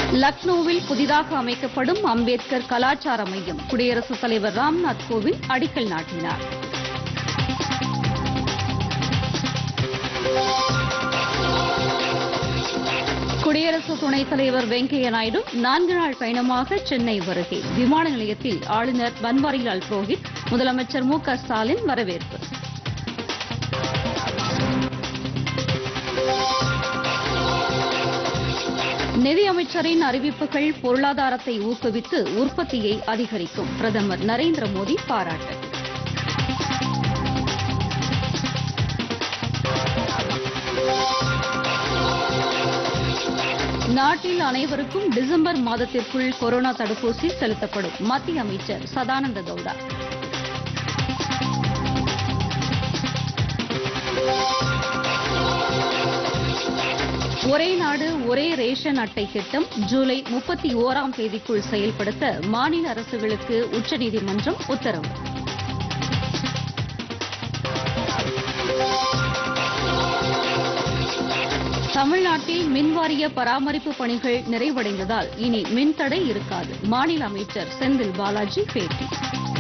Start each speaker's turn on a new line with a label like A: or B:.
A: லக்னோவில் புதிதாக அமைக்கப்படும் அம்பேத்கர் கலாச்சார மையம் குடியரசுத் தலைவர் ராம்நாத் கோவிந்த் அடிக்கல் நாட்டினார் குடியரசு துணைத் தலைவர் வெங்கையா நாயுடு நான்கு நாள் பயணமாக சென்னை வருகை விமான நிலையத்தில் ஆளுநர் பன்வாரிலால் புரோஹித் முதலமைச்சர் மு க ஸ்டாலின் வரவேற்பு நிதியமைச்சரின் அறிவிப்புகள் பொருளாதாரத்தை ஊக்குவித்து உற்பத்தியை அதிகரிக்கும் பிரதமர் நரேந்திர மோடி பாராட்டு நாட்டில் அனைவருக்கும் டிசம்பர் மாதத்திற்குள் கொரோனா தடுப்பூசி செலுத்தப்படும் மத்திய அமைச்சர் சதானந்த கவுடா ஒரே நாடு ஒரே ரேஷன் அட்டை திட்டம் ஜூலை முப்பத்தி ஓராம் தேதிக்குள் செயல்படுத்த மாநில அரசுகளுக்கு உச்சநீதிமன்றம் உத்தரவு தமிழ்நாட்டில் மின்வாரிய பராமரிப்பு பணிகள் நிறைவடைந்ததால் இனி மின்தடை இருக்காது மாநில அமைச்சர் செந்தில் பாலாஜி பேட்டி